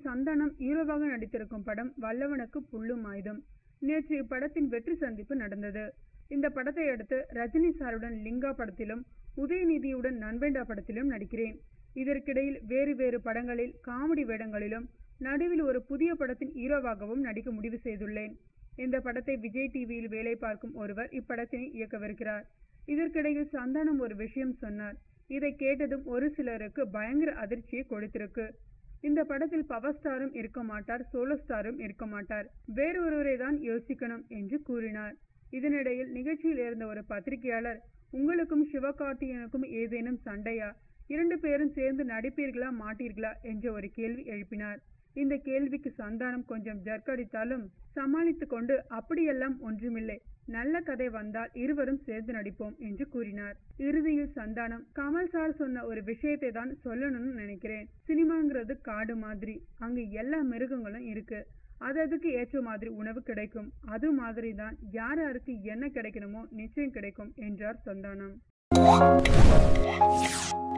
சந்தானம் ஹீரோவாக நடித்திருக்கும் படம் வல்லவனுக்கு புல்லும் ஆயுதம் நேற்று இப்படத்தின் வெற்றி சந்திப்பு நடந்தது இந்த படத்தை அடுத்து ரஜினி சாருடன் லிங்கா படத்திலும் உதயநிதியுடன் நண்பேண்டா படத்திலும் நடிக்கிறேன் இதற்கிடையில் வேறு வேறு படங்களில் காமெடி வேடங்களிலும் நடுவில் ஒரு புதிய படத்தின் ஹீரோவாகவும் நடிக்க முடிவு செய்துள்ளேன் இந்த படத்தை விஜய் டிவியில் வேலை பார்க்கும் ஒருவர் இப்படத்தினை இயக்கவிருக்கிறார் இதற்கிடையில் சந்தானம் ஒரு விஷயம் சொன்னார் இதை கேட்டதும் ஒரு சிலருக்கு பயங்கர அதிர்ச்சியை கொடுத்திருக்கு இந்த படத்தில் பவர் ஸ்டாரும் இருக்க மாட்டார் சோலோ ஸ்டாரும் இருக்க மாட்டார் வேறொருவரை தான் யோசிக்கணும் என்று கூறினார் இதனிடையில் நிகழ்ச்சியில் இருந்த ஒரு பத்திரிகையாளர் உங்களுக்கும் சிவகார்த்திகேயனுக்கும் ஏதேனும் சண்டையா இரண்டு பேரும் சேர்ந்து நடிப்பீர்களா மாட்டீர்களா என்ற ஒரு கேள்வி எழுப்பினார் இந்த கேள்விக்கு சந்தானம் கொஞ்சம் ஜர்க்கடித்தாலும் சமாளித்துக் கொண்டு அப்படியெல்லாம் ஒன்றுமில்லை நல்ல கதை வந்தால் இருவரும் சேர்ந்து நடிப்போம் என்று கூறினார் இறுதியில் சந்தானம் கமல் சார் சொன்ன ஒரு விஷயத்தை தான் சொல்லணும்னு நினைக்கிறேன் சினிமாங்கிறது காடு மாதிரி அங்கு எல்லா மிருகங்களும் இருக்கு அது அதுக்கு ஏற்ற மாதிரி உணவு கிடைக்கும் அது மாதிரி தான் யார் யாருக்கு என்ன கிடைக்கணுமோ நிச்சயம் கிடைக்கும் என்றார் சந்தானம்